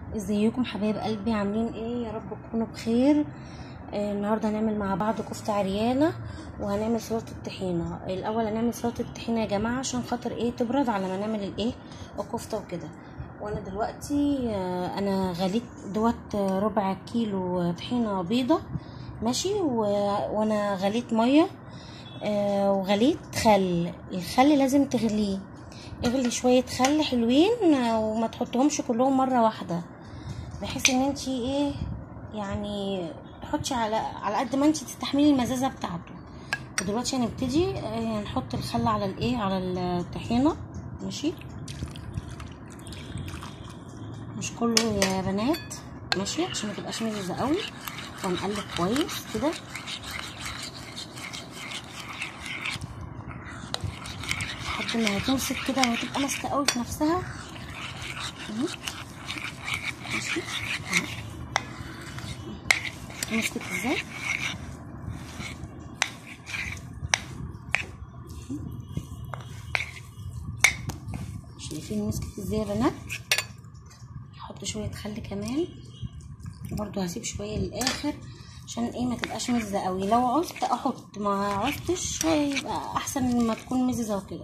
ازيكم حبايب قلبي عاملين ايه يا رب تكونوا بخير آه النهارده هنعمل مع بعض كفته عريانه وهنعمل سلطه الطحينه الاول هنعمل سلطه الطحينه يا جماعه عشان خاطر ايه تبرد على ما نعمل الايه الكفته وكده وانا دلوقتي آه انا غليت دوت آه، ربع كيلو طحينه بيضه ماشي و... وانا غليت ميه آه وغليت خل الخل لازم تغليه اغلي شويه خل حلوين آه، وما تحطهمش كلهم مره واحده بحيث ان انت ايه يعني تحطي على على قد ما انت تستحملي المزازه بتاعته ودلوقتي هنبتدي آه، نحط الخل على الايه على الطحينه ماشي مش كله يا بنات ماشي عشان ما تبقاش مززه قوي ونقلب كويس كده لحد ما هتمسك كده وهتبقى ماسكه قوي في نفسها اهي. ماشي اهو. مسكت ازاي شايفين مسكت ازاي يا بنات هحط شويه خل كمان برضو هسيب شويه للاخر عشان ايه ما تبقاش مزه قوي لو عوزت احط ما عوزتش يبقى احسن من ما تكون مززه وكده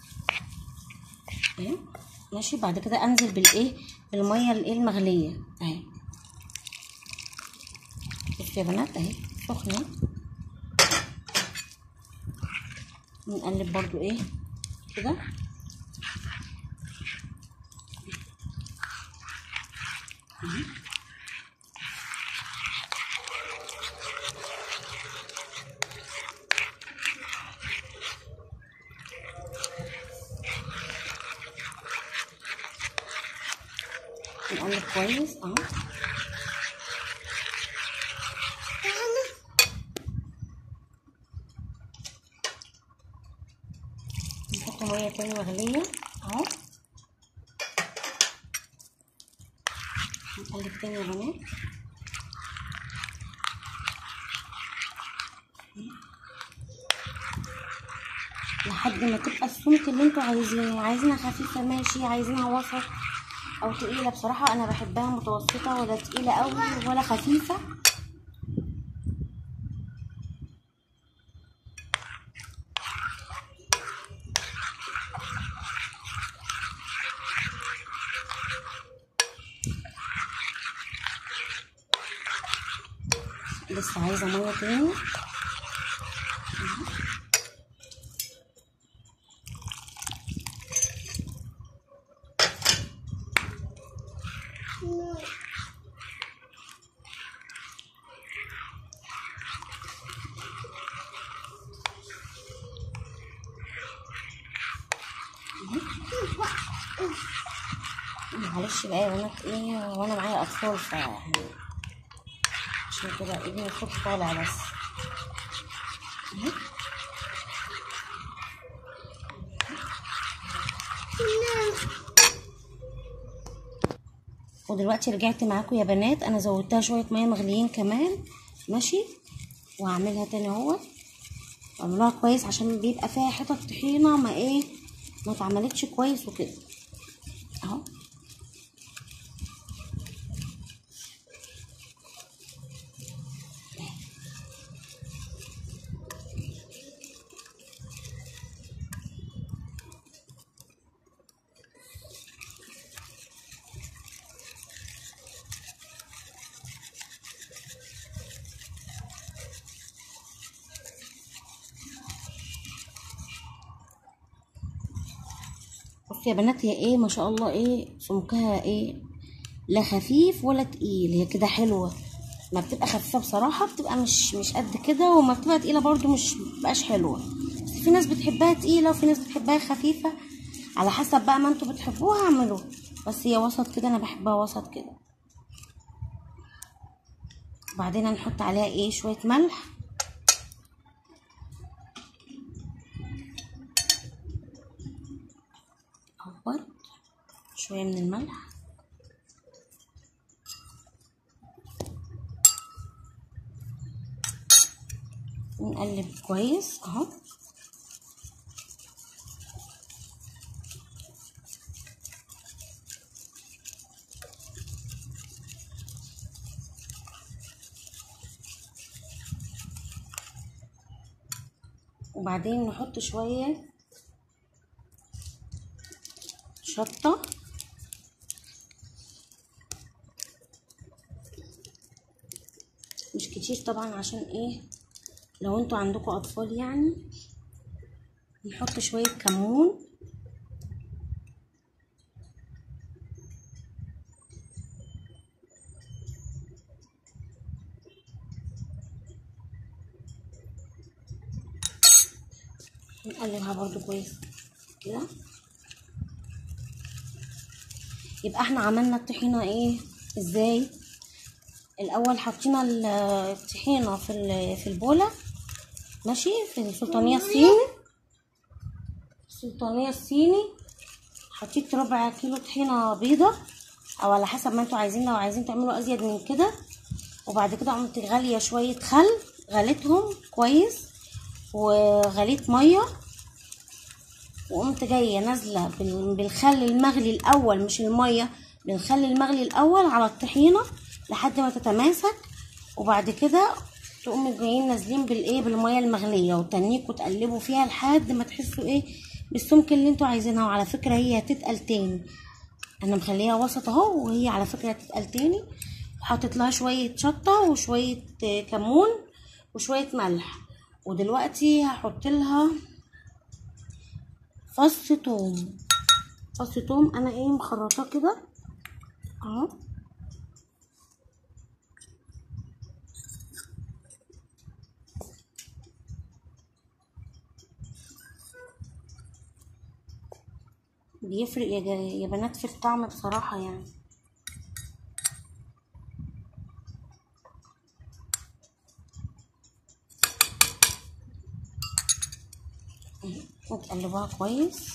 اهي ماشي بعد كده انزل بالايه بالميه الايه المغليه اهي بصوا يا بنات اهي سخنه نقلب برضو ايه كده اهي. نقلب كويس اهو نحط ميه تاني مغليه اهو نقلب تاني يا بنات لحد ما تبقى السمك اللي انتوا عايزينه عايزينها خفيفه ماشي عايزينها وسط او تقيله بصراحه انا بحبها متوسطه ولا تقيله قوي ولا خفيفه لسه عايزه ميه تاني معلش بقى يا بنات ايه وانا معايا اطفال ف عشان كده ابني الصوت طالع بس اهي. ودلوقتي رجعت معاكم يا بنات انا زودتها شويه ميه مغليين كمان ماشي وهعملها تاني اهو اعملوها كويس عشان بيبقى فيها حتت طحينه ما ايه ما اتعملتش كويس وكده اهو بصي يا بنات هي ايه ما شاء الله ايه سمكها ايه لا خفيف ولا تقيل هي كده حلوه ما بتبقى خفيفه بصراحه بتبقى مش مش قد كده وما بتبقى تقيله برضو مش بتبقاش حلوه بس في ناس بتحبها تقيله وفي ناس بتحبها خفيفه على حسب بقى ما انتوا بتحبوها اعملوها بس هي وسط كده انا بحبها وسط كده وبعدين هنحط عليها ايه شويه ملح اهوت شويه من الملح ونقلب كويس اهو وبعدين نحط شوية شطة مش كتير طبعا عشان ايه لو انتوا عندكم اطفال يعني نحط شوية كمون نقلبها برضو كويس كده يبقى احنا عملنا الطحينة ايه ازاي الاول حطينا ال- الطحينة في ال- في البولة ماشي في السلطانية الصيني السلطانية الصيني حطيت ربع كيلو طحينة بيضة او على حسب ما انتوا عايزين لو عايزين تعملوا ازيد من كده وبعد كده قمت غالية شوية خل غليتهم كويس وغليت مية وقمت جاية نازلة بال- بالخل المغلي الأول مش المية بالخل المغلي الأول على الطحينة لحد ما تتماسك وبعد كده تقوموا جايين نازلين بالايه بالميه المغليه وتنيكوا تقلبوا فيها لحد ما تحسوا ايه بالسمك اللي انتوا عايزينها وعلى فكره هي هتتقل تاني انا مخليها وسط اهو وهي على فكره هتتقل تاني وحاطط لها شويه شطه وشويه آه، كمون وشويه ملح ودلوقتي هحط لها فص توم فص توم انا ايه مخرطاه كده اهو بيفرق يا جا- يا بنات في الطعم بصراحة يعني وتقلبوها كويس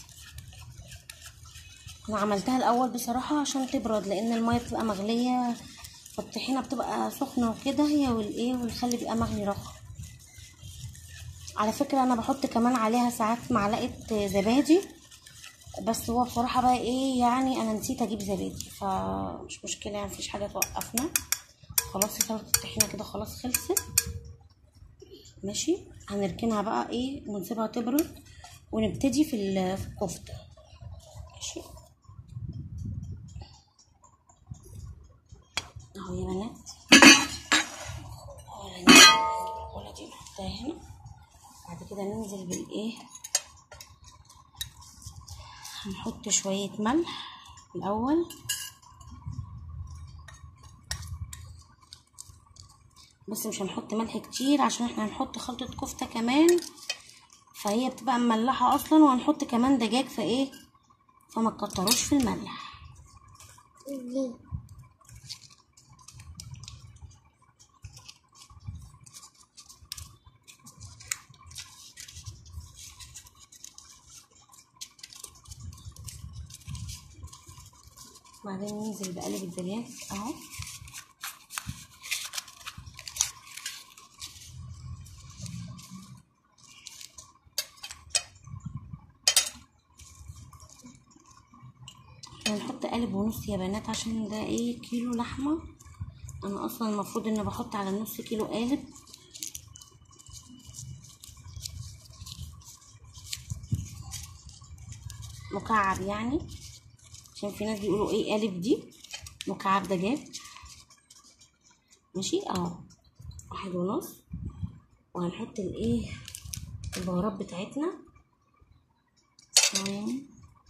انا عملتها الاول بصراحة عشان تبرد لان المية بتبقى مغلية فالطحينة بتبقى سخنة وكده هي والايه والخل بيبقى مغلي رخ على فكرة انا بحط كمان عليها ساعات معلقة زبادي بس هو بصراحة بقى ايه يعني انا نسيت اجيب زبادي فمش مشكلة يعني مفيش حاجة توقفنا خلاص سلطة الطحينة كده خلاص خلصت ماشي هنركنها بقى ايه ونسيبها تبرد ونبتدي في ال- في الكفتة ماشي اهو يا بنات ولا ننزل ولا دي نحطها هنا بعد كده ننزل بالايه هنحط شوية ملح الأول بس مش هنحط ملح كتير عشان احنا هنحط خلطة كفتة كمان فهي بتبقى مملحة أصلا وهنحط كمان دجاج فايه فما تكتروش في الملح بعدين ننزل بقلب الدجاج اهو هنحط قالب ونص يا بنات عشان ده ايه كيلو لحمة انا اصلا المفروض ان بحط على النص كيلو قالب مكعب يعني عشان في ناس بيقولوا ايه قالب دي مكعب دجاج ماشي اهو واحد ونص وهنحط الايه البهارات بتاعتنا ثواني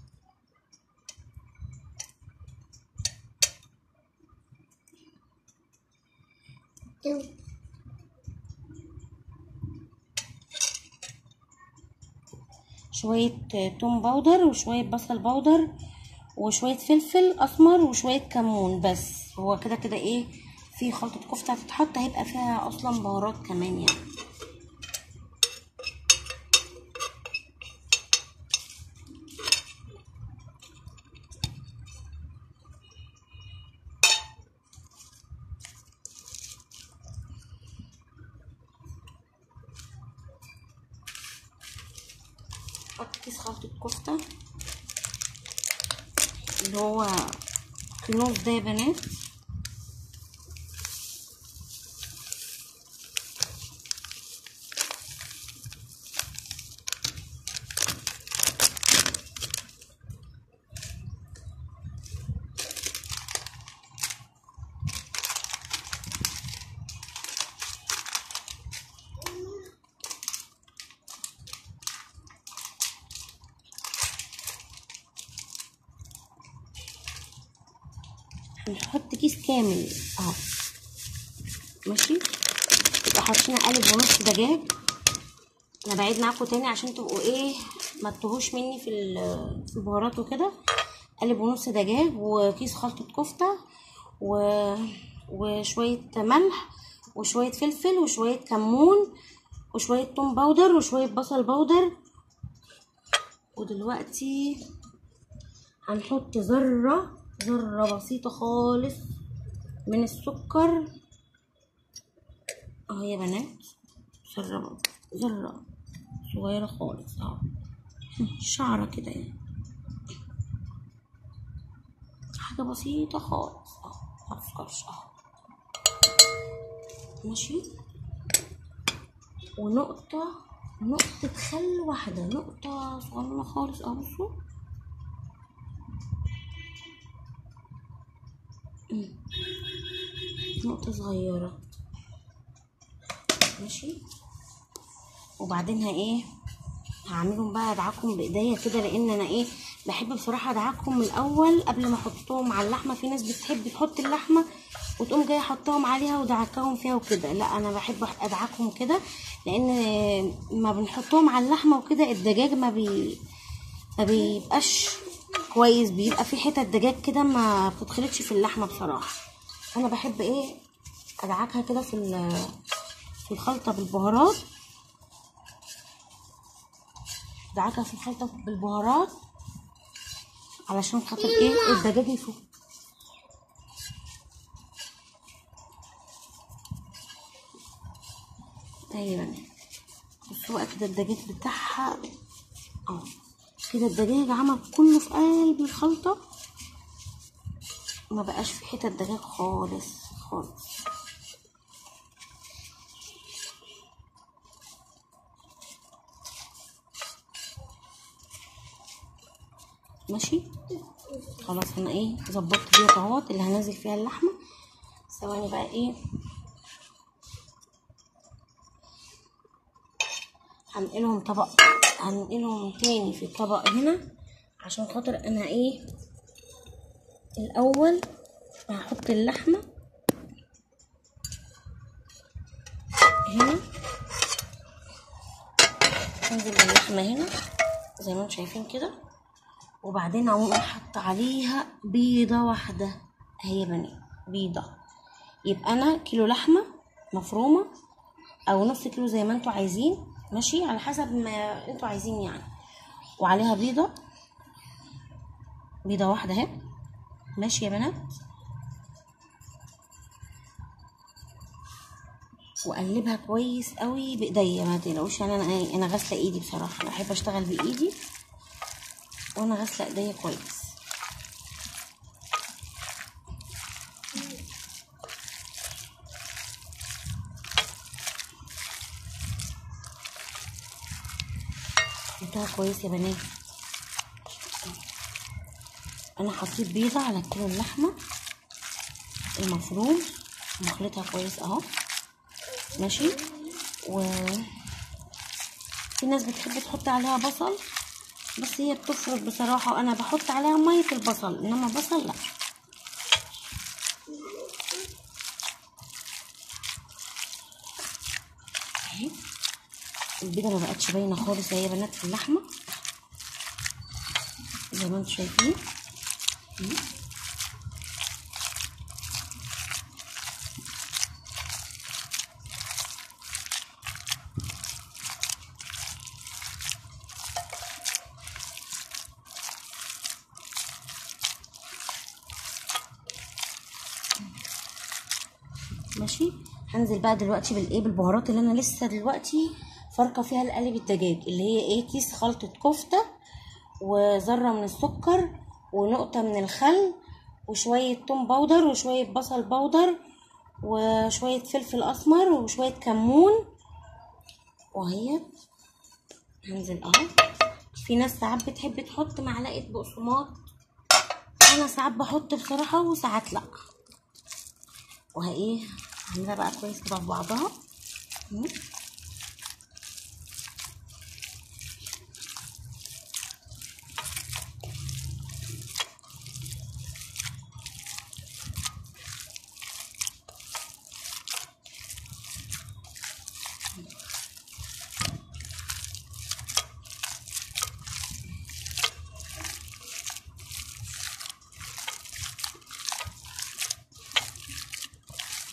شوية توم باودر وشوية بصل باودر وشوية فلفل أسمر وشوية كمون بس هو كده كده ايه في خلطة كفتة هتتحط هيبقى فيها أصلا بهارات كمان يعني حط كيس خلطة كفتة اللي هو كنوز ده يا بنات نحط كيس كامل اهو ماشي يبقى حاطين قالب ونص دجاج انا بعيد معاكم تاني عشان تبقوا ايه ما تتوهوش مني في ال- في البهارات وكده قالب ونص دجاج وكيس خلطة كفتة و... وشوية ملح وشوية فلفل وشوية كمون وشوية توم باودر وشوية بصل باودر ودلوقتي هنحط ذرة ذرة بسيطة خالص من السكر اهو يا بنات ذرة ذرة صغيرة خالص اهو شعرة كده يعني حاجة بسيطة خالص اهو متفكرش اهو ماشي ونقطة نقطة خل واحدة نقطة صغيرة خالص اهو بصوا مم. نقطة صغيرة ماشي وبعدين ها ايه هعملهم بقى ادعكهم بايديا كده لان انا ايه بحب بصراحه ادعكهم من الاول قبل ما احطهم على اللحمه في ناس بتحب تحط اللحمه وتقوم جايه حطاهم عليها ودعكاهم فيها وكده لا انا بحب ادعكهم كده لان ما بنحطهم على اللحمه وكده الدجاج ما بي ما بيبقاش كويس بيبقى في حتت دجاج كده ما بتدخلتش في اللحمه بصراحه انا بحب ايه ادعكها كده في ال- في الخلطه بالبهارات ادعكها في الخلطه بالبهارات علشان خاطر ايه الدجاج يفك ايوه بصوا بقى كده الدجاج بتاعها اه كده الدجاج عمل كله في قلب الخلطه ما بقاش في حتت دجاج خالص خالص ماشي خلاص انا ايه ظبطت دي اهوت اللي هنزل فيها اللحمه ثواني بقى ايه هنقلهم طبق هنقلهم تاني في الطبق هنا عشان خاطر انا ايه الاول هحط اللحمه هنا انزل باللحمه هنا زي ما انتم شايفين كده وبعدين اقوم احط عليها بيضه واحده اهي يا بنات بيضه يبقى انا كيلو لحمه مفرومه او نص كيلو زي ما انتوا عايزين ماشي على حسب ما انتوا عايزين يعني وعليها بيضه بيضه واحده اهي ماشي يا بنات واقلبها كويس قوي بايديا ما تقلقوش يعني انا ايه انا غاسله ايدي بصراحه انا بحب اشتغل بايدي وانا غاسله ايديا كويس قلتها كويس يا بنات انا حطيت بيضه على كيلو اللحمه المفروم مخلطها كويس اهو ماشي و في ناس بتحب تحط عليها بصل بس هي بتفرق بصراحة وانا بحط عليها مية البصل انما بصل لا اهي البيضة ما بقتش باينة خالص هي بنات في اللحمة زي ما انتم شايفين اهي. ماشي هنزل بقى دلوقتي بالايه بالبهارات اللي انا لسه دلوقتي فاركه فيها القالب الدجاج اللي هي ايه كيس خلطه كفته وذره من السكر ونقطه من الخل وشويه توم باودر وشويه بصل باودر وشويه فلفل اسمر وشويه كمون وهي هنزل اهو في ناس ساعات بتحب تحط معلقه بقسماط انا ساعات بحط بصراحه وساعات لا وها ايه هعملها بقى كويس كده في بعضها مم.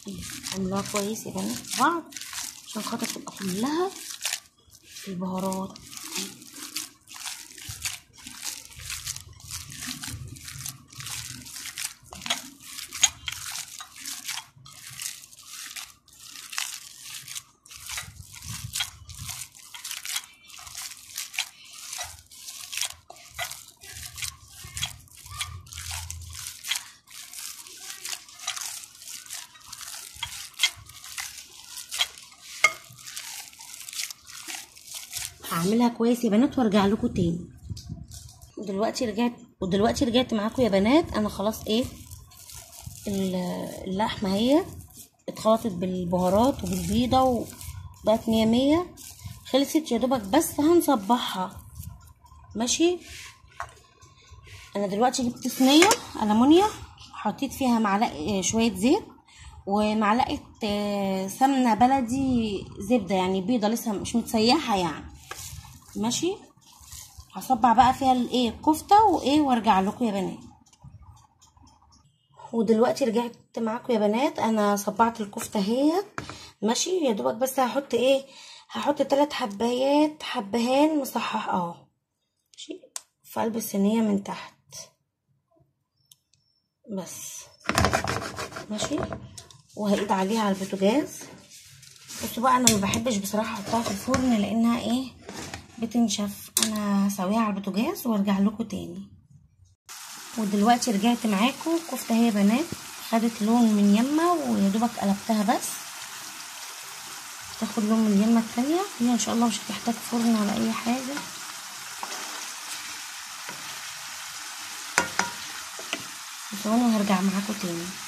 عملوها كويس يا بنات في بعض عشان خاطر تبقى كلها البهارات هعملها كويس يا بنات وارجع لكم تاني ودلوقتي رجعت ودلوقتي رجعت معاكم يا بنات انا خلاص ايه اللحمه اهي اتخلطت بالبهارات وبالبيضه وبقت مية مية خلصت يا دوبك بس هنصبحها ماشي انا دلوقتي جبت صينيه المونيا حطيت فيها معلقه شويه زيت ومعلقه سمنه بلدي زبده يعني بيضه لسه مش متسيحه يعني ماشي هصبع بقى فيها الايه الكفته وايه وارجع لكم يا بنات ودلوقتي رجعت معاكم يا بنات انا صبعت الكفته اهي ماشي يا دوبك بس هحط ايه هحط ثلاث حبايات حبهان مصحح اهو ماشي في قلب الصينيه من تحت بس ماشي وهقيد عليها على البوتاجاز بصوا بقى انا ما بحبش بصراحه احطها في الفرن لانها ايه بتنشف انا هسويها على البوتاجاز وارجع لكم تاني ودلوقتي رجعت معاكم كفته اهي يا بنات خدت لون من يمه ويا دوبك قلبتها بس تاخد لون من اليمه التانية هي ان شاء الله مش هتحتاج فرن ولا اي حاجه ثواني وهرجع معاكم تاني